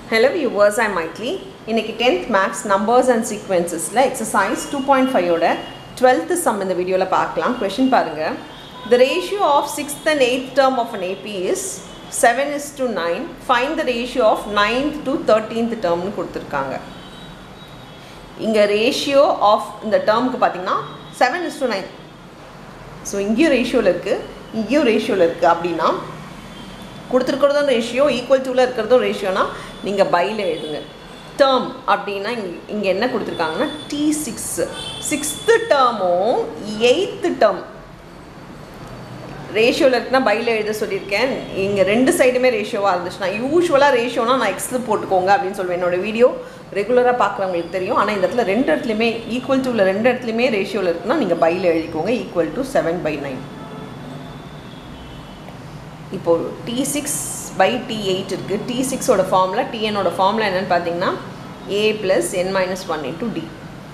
hello viewers ஐ மைட்லி இன்னைக்கு டென்த் மேக்ஸ் நம்பர்ஸ் அண்ட் சீக்வன்சஸில் எக்ஸசைஸ் டூ பாயிண்ட் ஃபைவோட டுவெல்த்து சம் இந்த வீடியோவில் பார்க்கலாம் கொஷின் பாருங்கள் the ratio of sixth and eighth term of an AP is seven is to nine find the ratio of ninth to thirteenth டேர்ம்னு கொடுத்துருக்காங்க இங்கே ratio of இந்த டேர்முக்கு பார்த்தீங்கன்னா seven is to nine so இங்கேயும் ரேஷியோவில் இருக்குது இங்கேயும் ரேஷியோவில் இருக்குது அப்படின்னா கொடுத்துருக்கிறதும் ரேஷியோ ஈக்குவல் டூவில் இருக்கிறதும் ரேஷியோனா நீங்கள் பையில் எழுதுங்க டேர்ம் அப்படின்னா இங்கே இங்கே என்ன கொடுத்துருக்காங்கன்னா டி சிக்ஸ் சிக்ஸ்த்து டேர்மும் எயித்து டேர்ம் ரேஷியோவில் இருக்குன்னா பையில் எழுத சொல்லியிருக்கேன் இங்கே ரெண்டு சைடுமே ரேஷியோவாக இருந்துச்சுன்னா யூஸ்வலாக ரேஷியோனா நான் எக்ஸில் போட்டுக்கோங்க அப்படின்னு சொல்லுவேன் என்னோடய வீடியோ ரெகுலராக பார்க்குறவங்களுக்கு தெரியும் ஆனால் இந்த இடத்துல ரெண்டு இடத்துலையுமே ஈக்குவல் டூவில் ரெண்டு இடத்துலையுமே ரேஷியோவில் இருக்குன்னா நீங்கள் பையில் எழுதிக்கோங்க equal to seven by nine இப்போது T six by T eight இருக்குது டி சிக்ஸோட ஃபார்முலா டிஎனோட ஃபார்முலா என்னென்னு பார்த்தீங்கன்னா A plus N minus one into D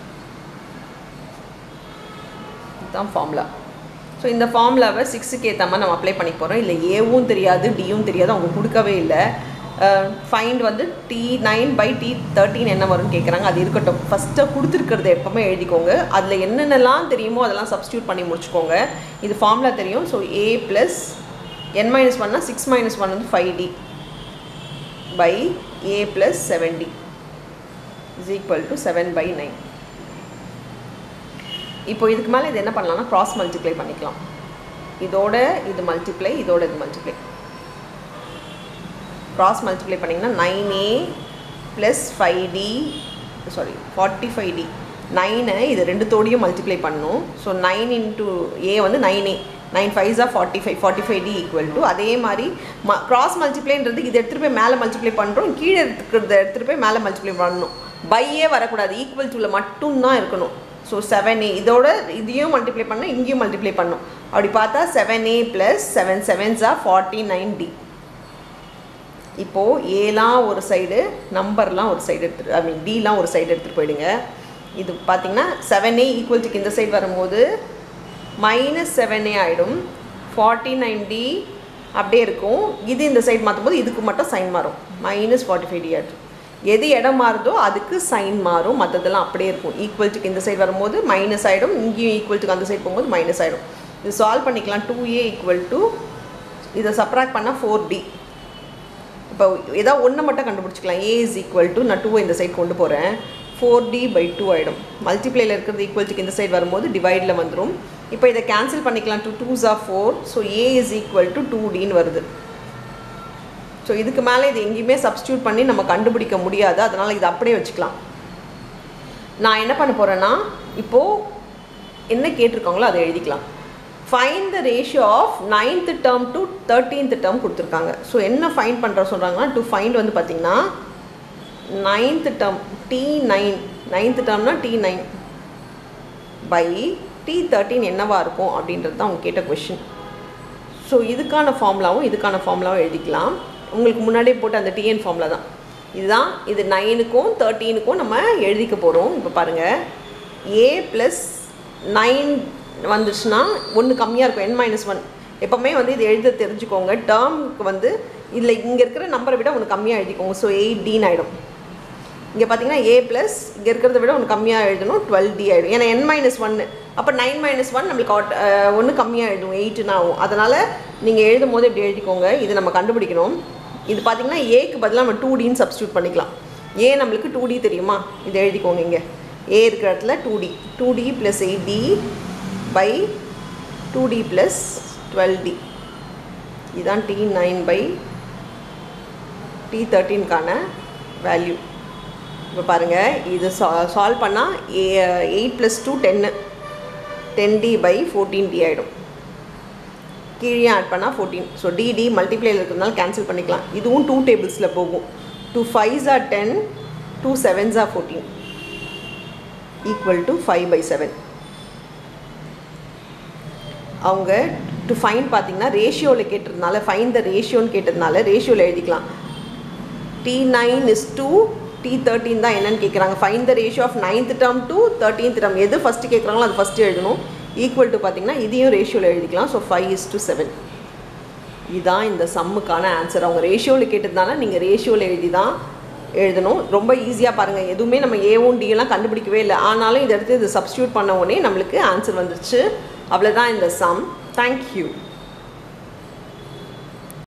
இதுதான் ஃபார்முலா ஸோ இந்த ஃபார்முலாவை சிக்ஸுக்கு ஏற்ற மாதிரி நம்ம அப்ளை பண்ணி போகிறோம் இல்லை ஏவும் தெரியாது டியும் தெரியாது அவங்க கொடுக்கவே இல்லை ஃபைண்ட் வந்து T nine by T thirteen என்ன வரும்னு கேட்குறாங்க அது இருக்கட்டும் ஃபஸ்ட்டு கொடுத்துருக்கிறது எப்போவுமே எழுதிக்கோங்க அதில் என்னென்னலாம் தெரியுமோ அதெல்லாம் சப்ஸ்டியூட் பண்ணி முடிச்சுக்கோங்க இது ஃபார்முலா தெரியும் so A plus n minus 1 six minus one வந்து five D by A plus seven D is equal to seven by nine இப்போ இதுக்கு மேலே இது என்ன பண்ணலாம்னா க்ராஸ் மல்டிப்ளை பண்ணிக்கலாம் இதோட இது மல்டிப்ளை இதோட இது மல்டிப்ளை க்ராஸ் மல்டிப்ளை பண்ணிங்கன்னா nine A plus five D sorry forty five D நைனை இது ரெண்டுத்தோடையும் மல்டிப்ளை பண்ணணும் ஸோ நைன் இன்ட்டு ஏ வந்து nine A nine five of forty five forty five D equal to அதே மாதிரி ம க்ராஸ் மல்டிப்ளைன்றது இது எடுத்துகிட்டு போய் மேலே மல்டிப்ளை பண்ணுறோம் கீழே எடுத்துக்கிறத எடுத்துகிட்டு போய் மேலே மல்டிப்ளை பண்ணணும் பையே வரக்கூடாது ஈக்குவல் டூவில் மட்டும்தான் இருக்கணும் ஸோ செவன் ஏ இதோட இதையும் மல்டிப்ளை பண்ணணும் இங்கேயும் மல்டிப்ளை பண்ணணும் அப்படி பார்த்தா செவன் ஏ ப்ளஸ் செவன் செவன்ஸா ஃபார்ட்டி நைன் டி இப்போது ஏலாம் ஒரு சைடு நம்பர்லாம் ஒரு சைடு எடுத்துட்டு ஐ மீன் டிலாம் ஒரு சைடு எடுத்துகிட்டு போயிடுங்க இது பார்த்தீங்கன்னா செவன் ஏ ஈக்குவல் டுக்கு இந்த சைடு வரும்போது மைனஸ் செவன் ஏ ஆகிடும் ஃபார்ட்டி நைன் டி அப்படியே இருக்கும் இது இந்த சைடு மாற்றும் போது இதுக்கு மட்டும் சைன் மாறும் மைனஸ் ஃபார்ட்டி ஃபைவ் டி ஆகிடும் எது இடம் மாறுதோ அதுக்கு சைன் மாறும் மற்றதெல்லாம் அப்படியே இருக்கும் ஈக்குவல் டுக்கு இந்த சைடு வரும்போது மைனஸ் ஆகிடும் இங்கேயும் ஈக்குவல் டுக்கு அந்த சைடு போகும்போது மைனஸ் ஆகிடும் இது சால்வ் பண்ணிக்கலாம் டூ ஏ ஈக்குவல் டு இதை சப்ராக்ட் பண்ணால் ஃபோர் டி இப்போ ஏதாவது ஒன்று மட்டும் கண்டுபிடிச்சிக்கலாம் ஏ இஸ் ஈக்குவல் டு நான் டூவை இந்த சைடு கொண்டு போகிறேன் ஃபோர் டி பை டூ ஆகிடும் மல்டிப்ளையில் இருக்கிறது ஈக்குவல் டுக்கு இந்த சைடு வரும்போது டிவைடில் வந்துடும் இப்போ இதை கேன்சல் பண்ணிக்கலாம் two twos of four so A is equal to two டின்னு வருது ஸோ இதுக்கு மேலே இது எங்கேயுமே சப்ஸ்டியூட் பண்ணி நம்ம கண்டுபிடிக்க முடியாது அதனால் இது அப்படியே வச்சுக்கலாம் நான் என்ன பண்ண போகிறேன்னா இப்போது என்ன கேட்டிருக்காங்களோ அதை எழுதிக்கலாம் find the ratio of ninth term to thirteenth term கொடுத்துருக்காங்க ஸோ என்ன ஃபைன் பண்ணுற சொல்கிறாங்கன்னா டு ஃபைண்ட் வந்து பார்த்திங்கன்னா ninth term T nine ninth டேர்ம்னா T nine by T thirteen என்னவா இருக்கும் அப்படின்றது தான் அவங்க கேட்ட கொஷின் ஸோ இதுக்கான ஃபார்முலாவும் இதுக்கான ஃபார்முலாவும் எழுதிக்கலாம் உங்களுக்கு முன்னாடியே போட்ட அந்த டிஎன் ஃபார்முலா தான் இதுதான் இது நைனுக்கும் தேர்ட்டீனுக்கும் நம்ம எழுதிக்க போகிறோம் இப்போ பாருங்கள் ஏ ப்ளஸ் நைன் வந்துச்சுன்னா ஒன்று கம்மியாக இருக்கும் என் மைனஸ் ஒன் எப்போவுமே வந்து இது எழுத தெரிஞ்சுக்கோங்க டேர்முக்கு வந்து இதில் இங்கே இருக்கிற நம்பரை விட ஒன்று கம்மியாக எழுதிக்கோங்க ஸோ எயிட் டின்னு ஆகிடும் இங்கே பார்த்தீங்கன்னா ஏ ப்ளஸ் இங்கே இருக்கிறத விட ஒன்று கம்மியாக எழுதணும் டுவெல் டி ஆகிடும் ஏன்னா என் மைனஸ் ஒன்று அப்போ நைன் மைனஸ் ஒன் நம்மளுக்கு ஒன்று கம்மியாக எழுதும் எயிட்டுன்னு ஆகும் அதனால் நீங்கள் எழுதும் போது இப்படி எழுதிக்கோங்க இது நம்ம கண்டுபிடிக்கணும் இது பார்த்தீங்கன்னா ஏக்கு பதிலாக நம்ம டூ டின்னு சப்ஸ்டியூட் பண்ணிக்கலாம் ஏ நம்மளுக்கு டூ டி தெரியுமா இதை எழுதிக்கோங்க இங்கே ஏ இருக்கிற இடத்துல two D two D plus eight D by two D plus twelve D இதுதான் டி நைன் பை டி தேர்ட்டீனுக்கான வேல்யூ இப்போ பாருங்கள் இது சா சால்வ் பண்ணால் ஏ எயிட் ப்ளஸ் டூ டென்னு ten D by fourteen D ஆகிடும் கீழே ஆட் பண்ணால் ஃபோர்டீன் ஸோ டிடி மல்டிப்ளையில் இருக்கிறதுனால கேன்சல் பண்ணிக்கலாம் இதுவும் டூ டேபிள்ஸில் போகும் two fives are ten two sevens are fourteen equal to five by seven அவங்க டு ஃபைன் பார்த்தீங்கன்னா ரேஷியோவில் கேட்டதுனால ஃபைன் த ரேஷியோன்னு கேட்டதுனால ரேஷியோவில் எழுதிக்கலாம் T nine is to T thirteen தான் என்னன்னு கேட்குறாங்க find the ratio of ninth term to thirteenth term எது ஃபஸ்ட்டு கேட்குறாங்களோ அது ஃபஸ்ட்டு எழுதணும் ஈக்குவல் டு பார்த்தீங்கன்னா இதையும் ரேஷியோவில் எழுதிக்கலாம் so five is to seven இதுதான் இந்த சம்முக்கான ஆன்சர் அவங்க ரேஷியோவில் கேட்டதுனால நீங்கள் ரேஷியோவில் எழுதி தான் எழுதணும் ரொம்ப ஈஸியாக பாருங்கள் எதுவுமே நம்ம ஏவும் டியெல்லாம் கண்டுபிடிக்கவே இல்லை ஆனாலும் இதை எடுத்து இது சப்ஸ்டியூட் பண்ண உடனே நம்மளுக்கு ஆன்சர் வந்துருச்சு அவ்வளோதான் இந்த சம் தேங்க்யூ